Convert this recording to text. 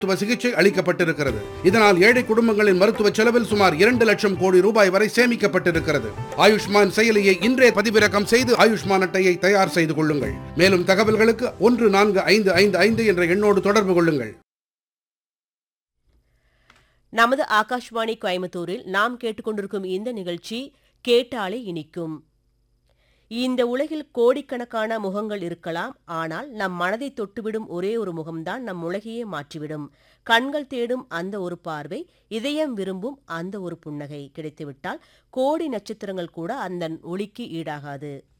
மருத்துவ சிகிச்சை அளிக்கப்பட்டிருக்கிறது இதனால் ஏழை குடும்பங்களின் மருத்துவ செலவில் சுமார் இரண்டு லட்சம் கோடி ரூபாய் வரை சேமிக்கப்பட்டிருக்கிறது ஆயுஷ்மான் செயலியை இன்றே பதிவிறக்கம் செய்து ஆயுஷ்மான் அட்டையை தயார் செய்து கொள்ளுங்கள் மேலும் தகவல்களுக்கு ஒன்று நான்கு ஐந்து ஐந்து ஐந்து என்ற எண்ணோடு தொடர்பு கொள்ளுங்கள் நமது ஆகாஷ்வாணி கோயம்புத்தூரில் நாம் கேட்டுக்கொண்டிருக்கும் இந்த நிகழ்ச்சி கேட்டாலே இனிக்கும் இந்த உலகில் கோடிக்கணக்கான முகங்கள் இருக்கலாம் ஆனால் நம் மனதை தொட்டுவிடும் ஒரே ஒரு முகம்தான் நம் உலகையே மாற்றிவிடும் கண்கள் தேடும் அந்த ஒரு பார்வை இதயம் விரும்பும் அந்த ஒரு புன்னகை கிடைத்துவிட்டால் கோடி நட்சத்திரங்கள் கூட அந்த ஒளிக்கு ஈடாகாது